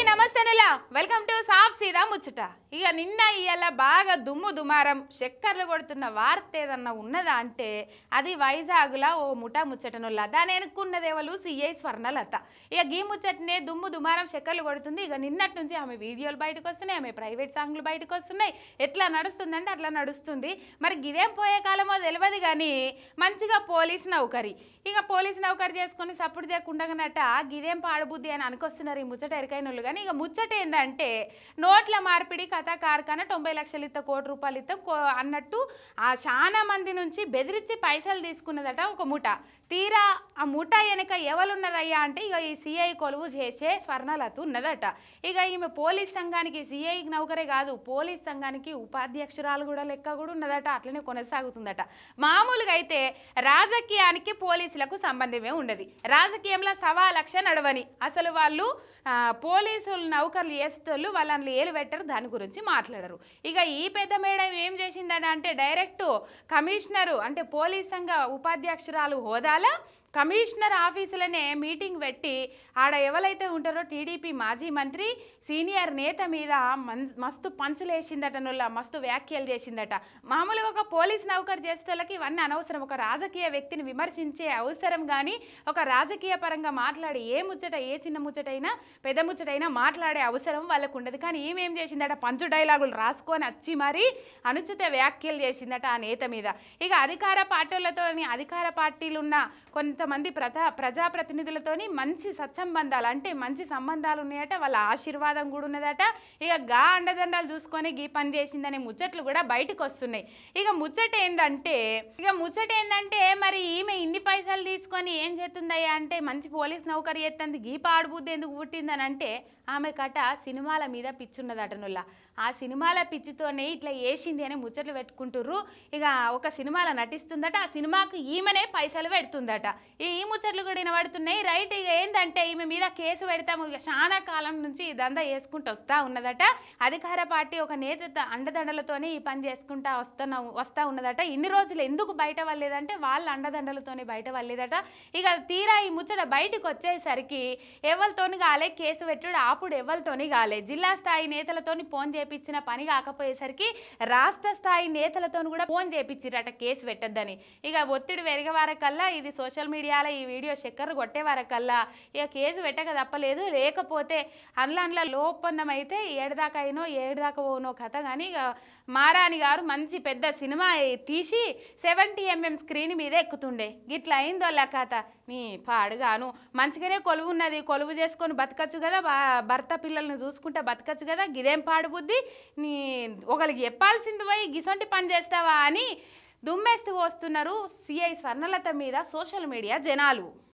నమస్తే నులా welcome to సాఫ్ సీదా ముచ్చట ఇక నిన్న ఇవాళ బాగా దుమ్ము దుమారం చక్కర్లు కొడుతున్న వార్త ఏదన్నా ఉన్నదా అంటే అది వైజాగ్లో ఓ ముఠా ముచ్చటనుల్లా దాని ఎనుక్కున్నదేవలు సిఐ స్వర్ణలత ఇక గీ ముచ్చటనే దుమ్ము దుమారం చక్కర్లు కొడుతుంది ఇక నిన్నటి నుంచి ఆమె వీడియోలు బయటకు వస్తున్నాయి ఆమె ప్రైవేట్ సాంగ్లు బయటకు వస్తున్నాయి ఎట్లా నడుస్తుందంటే అట్లా నడుస్తుంది మరి గిదేం పోయే కాలమో తెలియదు కానీ మంచిగా పోలీస్ నౌకరి ఇక పోలీస్ నౌకరి చేసుకొని సపోర్ట్ చేయకుండానట గిదేం పాడబుద్ధి అని అనుకొస్తున్నారు ఈ ముచ్చట ఎరికైనోళ్ళు కానీ ఇక ముచ్చట ఏంటంటే నోట్ల మార్పిడి కథా కార్ఖానా తొంభై లక్షలు ఇస్తా కోటి రూపాయలు ఇస్తాం కో- అన్నట్టు ఆ చాలా మంది నుంచి బెదిరించి పైసలు తీసుకున్నదట ఒక ముఠ తీరా ఆ ముఠ వెనక ఎవరున్నదయ్యా అంటే ఇక ఈ సిఐ కొలువు చేసే స్వర్ణలత ఉన్నదట ఇక ఈమె పోలీస్ సంఘానికి సిఐ నౌకరే కాదు పోలీస్ సంఘానికి ఉపాధ్యక్షురాలు కూడా లెక్క కూడా ఉన్నదట అట్లనే కొనసాగుతుందట మామూలుగా అయితే రాజకీయానికి పోలీసులకు సంబంధమే ఉండదు రాజకీయంలో సవా లక్ష నడవని అసలు వాళ్ళు ఆ, పోలీసులు నౌకర్లు చేసేటోళ్ళు వాళ్ళని ఏలు పెట్టరు దాని గురించి మాట్లాడరు ఇక ఈ పెద్ద మేడం ఏం చేసిందట అంటే డైరెక్ట్ కమిషనరు అంటే పోలీస్ సంఘ ఉపాధ్యక్షురాలు హోదాలో కమిషనర్ ఆఫీసులనే మీటింగ్ పెట్టి ఆడ ఎవరైతే ఉంటారో టీడీపీ మాజీ మంత్రి సీనియర్ నేత మీద మన్ మస్తు పంచులేసిందట నుల్ల మస్తు వ్యాఖ్యలు చేసిందట మామూలుగా ఒక పోలీస్ నౌకరు చేసేటోళ్ళకి ఇవన్నీ అనవసరం ఒక రాజకీయ వ్యక్తిని విమర్శించే అవసరం కానీ ఒక రాజకీయ పరంగా మాట్లాడి ఏ ముచ్చట ఏ చిన్న ముచ్చటైనా పెద్ద ముచ్చటైనా మాట్లాడే అవసరం వాళ్ళకు ఉండదు కానీ ఏమేం చేసిందట పంచు డైలాగులు రాసుకొని వచ్చి మరి అనుచిత వ్యాఖ్యలు చేసిందట ఆ నేత మీద ఇక అధికార పార్టీలతోని అధికార పార్టీలు ఉన్న కొంతమంది ప్రజా ప్రజాప్రతినిధులతోని మంచి సత్సంబంధాలు అంటే మంచి సంబంధాలు ఉన్నాయట వాళ్ళ ఆశీర్వాదం కూడా ఉన్నదట ఇక గా అండదండాలు చూసుకొని గీ పని చేసిందనే ముచ్చట్లు కూడా బయటకు వస్తున్నాయి ఇక ముచ్చట ఏందంటే ఇక ముచ్చట ఏందంటే మరి ఈమె ఇన్ని పైసలు తీసుకొని ఏం చేస్తుందయ్యా అంటే మంచి పోలీస్ నౌకరీ ఎత్తంది గీ పాడుబుద్ధి ఎందుకు పుట్టిందని అంటే ఆమె కట సినిమాల మీద పిచ్చున్నదట నుల్ల ఆ సినిమాల పిచ్చితోనే ఇట్లా వేసింది అని ముచ్చట్లు పెట్టుకుంటుర్రు ఇక ఒక సినిమాలో నటిస్తుందట ఆ సినిమాకు ఈమెనే పైసలు పెడుతుందట ఈ ఈ ముచ్చట్లు కూడా వినబడుతున్నాయి రైట్ ఇక ఏంటంటే ఈమె మీద కేసు పెడతాము ఇక చాలా కాలం నుంచి ఈ దందా వేసుకుంటూ వస్తా ఉన్నదట అధికార పార్టీ ఒక నేత త- అండదండలతోనే ఈ పని చేసుకుంటా వస్తున్నా వస్తా ఉన్నదట ఇన్ని రోజులు ఎందుకు బయట వాళ్ళేదంటే వాళ్ళ అండదండలతోనే బయట వాళ్ళేదట ఇక తీరా ఈ ముచ్చట బయటకు వచ్చేసరికి ఎవరితోని కాలే కేసు పెట్టుడు ఆపుడు ఎవరితోని కాలే జిల్లా స్థాయి నేతలతోని ఫోన్ చేపించిన పని కాకపోయేసరికి రాష్ట్ర స్థాయి నేతలతోని కూడా ఫోన్ చేపించిరట కేసు పెట్టద్దని ఇక ఒత్తిడి పెరిగే వారకల్లా ఇది సోషల్ మీడియాలో ఈ వీడియో చక్కర్రు కొట్టే వారకల్లా ఇక కేసు పెట్టక తప్పలేదు లేకపోతే అందులో అందులో లోపందం అయితే ఏడుదాకా అయినో ఏడుదాకా పోనో కథ కానీ ఇక మారాని గారు మంచి పెద్ద సినిమా తీసి సెవెంటీ ఎంఎం స్క్రీన్ మీద ఎక్కుతుండే గిట్లా అయిందో కథ నీ పాడుగాను మంచిగానే కొలువు ఉన్నది కొలువు చేసుకొని బతకచ్చు కదా బా- భర్త పిల్లల్ని చూసుకుంటే బతకచ్చు కదా గిదేం పాడు బుద్ధి నీ ఒకరికి చెప్పాల్సింది పోయి గిసొంటి పని చేస్తావా అని దుమ్మేస్తూ వస్తున్నారు సిఐ స్వర్ణలత మీద సోషల్ మీడియా జనాలు